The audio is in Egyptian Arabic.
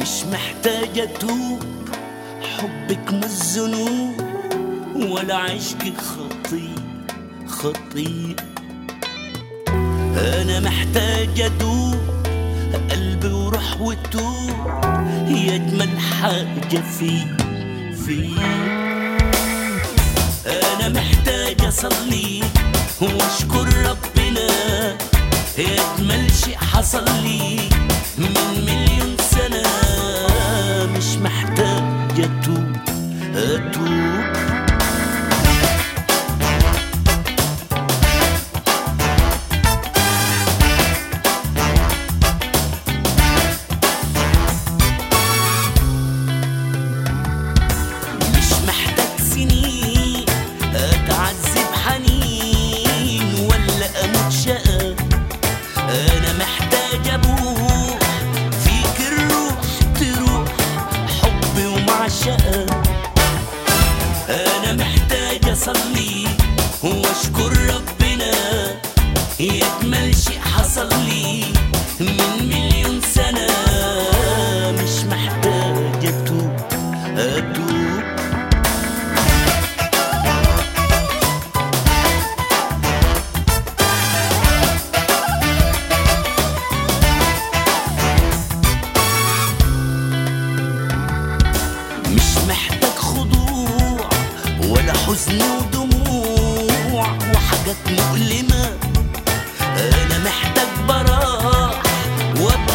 مش محتاج اتوب حبك مش ذنوب ولا عشقك خطيء خطيء انا محتاج ادوب قلبي وروح وتوب هي اجمل حاجه في في انا محتاج اصلي واشكر ربنا هي اجمل شيء حصل لي من مليون سنه مش محتاج اتوب اتوب مش محتاج سنين اتعذب حنين ولا اموت شقى انا محتاج ابوح فيك الروح تروح حبي ومعشقة انا محتاج اصلي واشكر ربنا يجمل شيء حصل لي من مليون سنة مش محتاج اتوب اتوب مش محتاج خضوع ولا حزن ودموع وحاجات مؤلمة أنا محتاج براح وأبقى